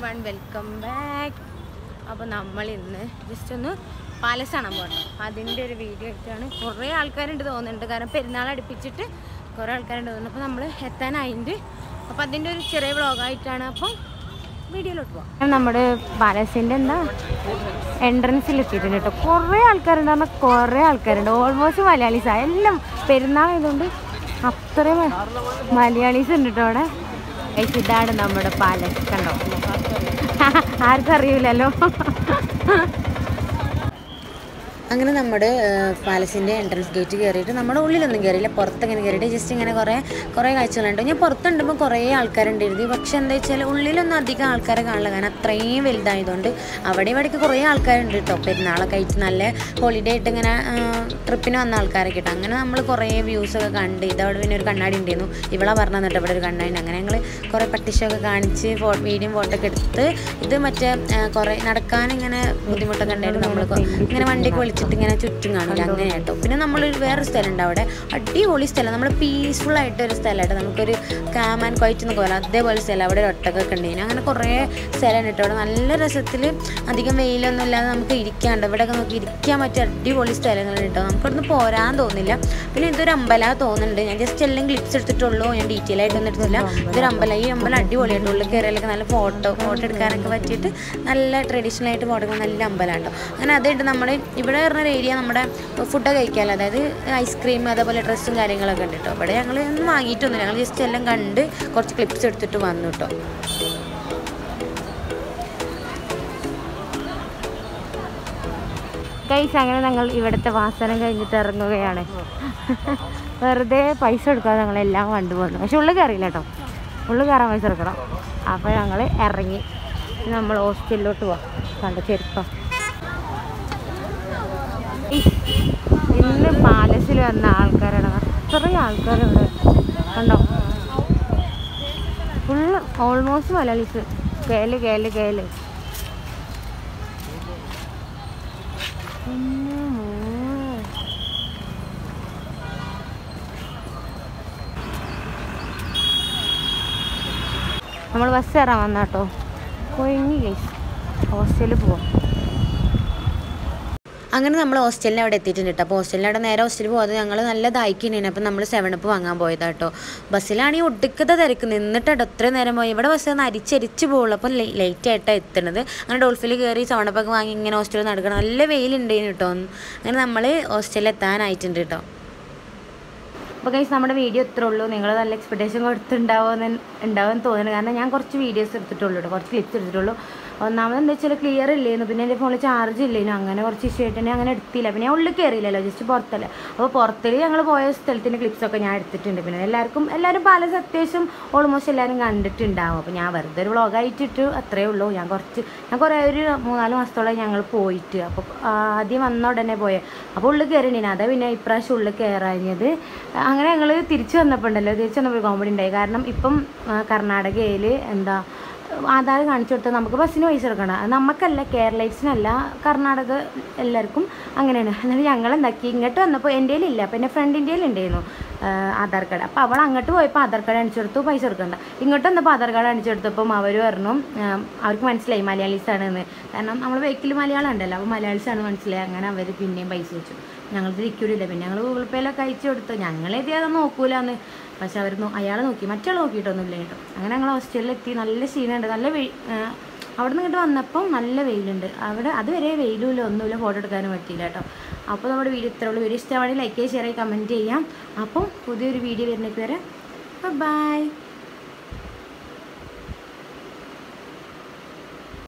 One welcome back അപ്പോൾ നമ്മൾ ഇന്ന് ജസ്റ്റ് ഒന്ന് പാലസ് കാണാൻ പോകണം അതിൻ്റെ ഒരു വീഡിയോ ആയിട്ടാണ് കുറേ ആൾക്കാരുണ്ട് തോന്നുന്നുണ്ട് കാരണം പെരുന്നാൾ അടുപ്പിച്ചിട്ട് കുറേ ആൾക്കാരുണ്ട് തോന്നുന്നു അപ്പോൾ നമ്മൾ എത്താനായിട്ടുണ്ട് അപ്പോൾ അതിൻ്റെ ഒരു ചെറിയ വ്ളോഗായിട്ടാണ് അപ്പം വീഡിയോയിലോട്ട് പോകാം നമ്മുടെ പാലസിൻ്റെ എന്താ എൻട്രൻസിൽ എത്തിയിട്ടുണ്ട് കേട്ടോ കുറേ ആൾക്കാരുണ്ട് പറഞ്ഞാൽ കുറേ ആൾക്കാരുണ്ട് ഓൾമോസ്റ്റ് മലയാളീസാണ് എല്ലാം പെരുന്നാൾ ആയതുകൊണ്ട് അത്രയും മലയാളീസ് ഉണ്ട് കേട്ടോ അവിടെ ഗൈസ്, ഇതാണ് നമ്മുടെ പാലസ് കണ്ടോ ആർക്കും അറിയില്ലല്ലോ അങ്ങനെ നമ്മുടെ പാലസിൻ്റെ എൻട്രൻസ് ഗേറ്റ് കയറിയിട്ട് നമ്മുടെ ഉള്ളിലൊന്നും കയറിയില്ല പുറത്തങ്ങനെ കയറിയിട്ട് ജസ്റ്റ് ഇങ്ങനെ കുറേ കുറേ കാഴ്ചകളുണ്ട് ഞാൻ പുറത്തുണ്ടുമ്പോൾ കുറേ ആൾക്കാരുണ്ടായിരുന്നു പക്ഷെ എന്താ വെച്ചാൽ ഉള്ളിലൊന്നും അധികം ആൾക്കാരെ കാണില്ല കാരണം അത്രയും വലുതായതുകൊണ്ട് അവിടെ ഇവിടേക്ക് കുറേ ആൾക്കാരുണ്ട് കേട്ടോ പെരുന്നാളൊക്കെ ആയിട്ട് നല്ല ഹോളിഡേ ആയിട്ട് ഇങ്ങനെ ട്രിപ്പിന് വന്ന ആൾക്കാരൊക്കെ കേട്ടോ അങ്ങനെ നമ്മൾ കുറേ വ്യൂസൊക്കെ കണ്ട് ഇതവിടെ പിന്നെ ഒരു കണ്ണാടി ഉണ്ടായിരുന്നു ഇവളെ പറഞ്ഞു തന്നിട്ട് ഇവിടെ ഒരു കണ്ണാടി ഉണ്ട് അങ്ങനെ ഞങ്ങൾ കുറേ പട്ടിഷൊക്കെ കാണിച്ച് ഫോ വീഡിയോ ഫോട്ടോ ഒക്കെ എടുത്ത് ഇത് മറ്റേ ആ, കുറേ നടക്കാൻ ഇങ്ങനെ ബുദ്ധിമുട്ടൊക്കെ ഉണ്ടായിരുന്നു നമ്മൾ ഇങ്ങനെ വണ്ടിയൊക്കെ വിളിച്ചിട്ട് ഇങ്ങനെ ചുറ്റും കാണില്ല അങ്ങനെ കേട്ടോ പിന്നെ നമ്മൾ വേറൊരു സ്ഥലം ഉണ്ട് അവിടെ അടിപൊളി സ്ഥലം നമ്മൾ പീസ്ഫുൾ ആയിട്ട് ഒരു സ്ഥലമായിട്ട് നമുക്കൊരു കാം ആൻഡ് ക്വൈറ്റ് എന്നൊക്കെ പറയാം അതേപോലെ സ്ഥലം അവിടെ ഒരു ഒട്ടകൊക്കെ ഉണ്ടായിരുന്നു അങ്ങനെ കുറേ സ്ഥലം കേട്ടോ അവിടെ നല്ല രസത്തിൽ അധികം വെയിലൊന്നും ഇല്ലാതെ നമുക്ക് ഇരിക്കാണ്ട് ഇവിടെയൊക്കെ നമുക്ക് ഇരിക്കാൻ പറ്റിയ അടിപൊളി സ്ഥലങ്ങൾ കേട്ടോ നമുക്കിവിടുന്ന് പോരാൻ തോന്നില്ല പിന്നെ ഇതൊരു അമ്പല തോന്നുന്നുണ്ട് ഞാൻ ജസ്റ്റ് എല്ലാം ക്ലിപ്സ് എടുത്തിട്ടുള്ളൂ ഞാൻ ഡീറ്റെയിൽ ആയിട്ടൊന്നും എടുത്തില്ല ഇതൊരു അമ്പലം ഈ അമ്പലം അടിപൊളിയായിട്ട് ഉള്ളിൽ കയറിയാലൊക്കെ നല്ല ഫോട്ടോ ഫോട്ടോ എടുക്കാനൊക്കെ പറ്റിയിട്ട് നല്ല ട്രഡീഷണൽ ആയിട്ട് ഫോട്ടോ എടുക്കാൻ നല്ല അമ്പലമാണ് കേട്ടോ അങ്ങനെ അതുണ്ട് നമ്മൾ ഇവിടെ പറഞ്ഞ ഒരു ഏരിയ നമ്മുടെ ഫുഡ് കഴിക്കാമല്ലോ അതായത് ഐസ്ക്രീം അതേപോലെ ഡ്രസ്സും കാര്യങ്ങളൊക്കെ ഉണ്ട് കേട്ടോ ഇവിടെ ഞങ്ങൾ ഒന്നും വാങ്ങിയിട്ടൊന്നുമില്ല ഞങ്ങൾ ജസ്റ്റ് എല്ലാം കണ്ട് കുറച്ച് ക്ലിപ്സ് എടുത്തിട്ട് വന്നു കേട്ടോ ഗൈസ് അങ്ങനെ ഞങ്ങൾ ഇവിടുത്തെ വാസനം കഴിഞ്ഞിട്ട് ഇറങ്ങുകയാണ് വെറുതെ പൈസ കൊടുക്കാതെ ഞങ്ങളെല്ലാം കണ്ടുപോകുന്നു പക്ഷെ ഉള്ളിൽ കയറിയില്ല കേട്ടോ ഉള്ളിൽ കയറാൻ പൈസ കൊടുക്കണം അപ്പോൾ ഞങ്ങൾ ഇറങ്ങി ഇനി നമ്മൾ ഹോസ്റ്റലിലോട്ട് പോവാം കണ്ട ചെരുപ്പം ഇസ്, ഇന്ന് പാലസിൽ വന്ന ആൾക്കാരാണ് അത്രയും ആൾക്കാരുണ്ട് കണ്ടോ ഫുള്ള് ഓൾമോസ്റ്റ് മലയാളീസ് കേല് കേല് കേല് പിന്നെ മോനെ. നമ്മൾ ബസ് കയറാൻ വന്ന കേട്ടോ കൊഴിഞ്ഞി കേസ് ഹോസ്റ്റലിൽ പോവാം അങ്ങനെ നമ്മൾ ഹോസ്റ്റലിൽ അവിടെ എത്തിയിട്ടുണ്ട് കേട്ടോ അപ്പോൾ ഹോസ്റ്റലിൽ അവിടെ നേരെ ഹോസ്റ്റലിൽ പോകാതെ ഞങ്ങൾ നല്ല ദായിക്കുണ്ടായിരുന്നു അപ്പോൾ നമ്മൾ സെവൻ അപ്പ് വാങ്ങാൻ പോയതാ കേട്ടോ ബസ്സിലാണെങ്കിൽ ഒടുക്കത്തെ തിരക്ക് നിന്നിട്ടോ ഇത്രയും നേരം പോയി ഇവിടെ ബസ് ഒന്ന് അരിച്ചരിച്ച് പോകുള്ളൂ അപ്പോൾ ലേറ്റ് ആയിട്ടാണ് എത്തുന്നത് അങ്ങനെ ഡോൾഫിൽ കയറി സെവൻ അപ്പൊക്കെ വാങ്ങി ഇങ്ങനെ ഹോസ്റ്റലിൽ നടക്കണം നല്ല വെയിലുണ്ടായിരുന്നു കേട്ടോ അങ്ങനെ നമ്മൾ ഹോസ്റ്റലിൽ എത്താനായിട്ടുണ്ട് കേട്ടോ അപ്പോൾ ഗൈസ് നമ്മുടെ വീഡിയോ ഇത്ര ഉള്ളൂ നിങ്ങൾ നല്ല എക്സ്പെക്ടേഷൻ കൊടുത്തുണ്ടാവുമെന്ന് ഉണ്ടാവുമെന്ന് തോന്നുന്നു കാരണം ഞാൻ കുറച്ച് വീഡിയോസ് എടുത്തിട്ടുള്ളൂ കേട്ടോ കുറച്ച് ക്ലിപ്സ് എടുത്തിട്ടുള്ളൂ ഒന്നാമത് എന്താ വെച്ചാൽ ക്ലിയർ ഇല്ലായിരുന്നു പിന്നെ എൻ്റെ ഫോണിൽ ചാർജ് ഇല്ലേനു അങ്ങനെ കുറച്ച് ഇഷ്യൂ ആയിട്ട് ഞാൻ അങ്ങനെ എടുത്തില്ല പിന്നെ ഞാൻ ഉള്ളിൽ കയറിയില്ലല്ലോ ജസ്റ്റ് പുറത്തല്ലേ അപ്പോൾ പുറത്തിൽ ഞങ്ങൾ പോയ സ്ഥലത്തിൻ്റെ ക്ലിപ്സൊക്കെ ഞാൻ എടുത്തിട്ടുണ്ട് പിന്നെ എല്ലാവർക്കും എല്ലാവരും പല അത്യാവശ്യം ഓൾമോസ്റ്റ് എല്ലാവരും കണ്ടിട്ടുണ്ടാവും അപ്പോൾ ഞാൻ വെറുതെ ഒരു വ്ളോഗായിട്ടിട്ട് അത്രേ ഉള്ളൂ ഞാൻ കുറച്ച് ഞാൻ കുറേ ഒരു മൂന്നാല് മാസത്തോളം ഞങ്ങൾ പോയിട്ട് അപ്പോൾ ആദ്യം വന്ന ഉടനെ പോയെ അപ്പോൾ ഉള്ളിൽ കയറിണ്ടീന് അതാ പിന്നെ ഇപ്രാവശ്യം ഉള്ളിൽ കയറാഞ്ഞത് അങ്ങനെ ഞങ്ങൾ തിരിച്ചു വന്നപ്പോൾ ഉണ്ടല്ലോ തിരിച്ചു വന്നപ്പോൾ കോമഡി ഉണ്ടായി കാരണം ഇപ്പം ആ, കർണാടകയിൽ എന്താ ആധാർ കാണിച്ചു കൊടുത്താൽ നമുക്ക് ബസ്സിന് പൈസ കൊടുക്കണം അത് നമുക്കല്ല കേരളൈറ്റ്സിനല്ല കർണാടക എല്ലാവർക്കും അങ്ങനെയാണ് എന്നിട്ട് ഞങ്ങൾ എന്താക്കി ഇങ്ങോട്ട് വന്നപ്പോൾ എൻ്റെ ഇല്ല അപ്പോൾ എൻ്റെ ഫ്രണ്ടിൻ്റെ ഉണ്ടായിരുന്നു ആ, ആധാർ കാർഡ് അപ്പോൾ അവൾ അങ്ങോട്ട് പോയപ്പോൾ ആധാർ കാർഡ് അടിച്ചു കൊടുത്തു പൈസ കൊടുക്കണ്ട ഇങ്ങോട്ട് വന്നപ്പോൾ ആധാർ കാർഡ് അടിച്ചു കൊടുത്തപ്പം അവർ പറഞ്ഞു ആ, അവർക്ക് മനസ്സിലായി മലയാളീസാണ് എന്ന് കാരണം നമ്മൾ വെഹിക്കിൾ മലയാളം ഉണ്ടല്ലോ അപ്പോൾ മലയാളീസാണ് മനസ്സിലായി അങ്ങനെ അവർ പിന്നെയും പൈസ വെച്ചു ഞങ്ങൾക്ക് ഇരിക്കൂലില്ല പിന്നെ ഞങ്ങൾ ഗൂഗിൾ പേയിലൊക്കെ അയച്ചു കൊടുത്തു ഞങ്ങൾ എത്തിയാൽ നോക്കൂലെന്ന് പക്ഷെ അവർ അയാൾ നോക്കി മറ്റയാൾ നോക്കിയിട്ടൊന്നുമില്ല കേട്ടോ അങ്ങനെ ഞങ്ങൾ ഹോസ്റ്റലിൽ എത്തി നല്ല സീനുണ്ട് നല്ല വെയിൽ അവിടെ നിന്ന് ഇങ്ങോട്ട് വന്നപ്പം നല്ല വെയിലുണ്ട് അവിടെ അതുവരെ വെയിലുമില്ല ഒന്നുമില്ല ഫോട്ടോ എടുക്കാനും പറ്റിയില്ല കേട്ടോ അപ്പോൾ നമ്മുടെ വീഡിയോ ഇത്രേ ഉള്ളൂ വീഡിയോ ഇഷ്ടമാണെങ്കിൽ ലൈക്ക് ചെയ്യുക ഷെയർ ചെയ്യുക കമൻറ്റ് ചെയ്യാം അപ്പം പുതിയൊരു വീഡിയോ വരുന്നേക്ക് വരെ ബൈ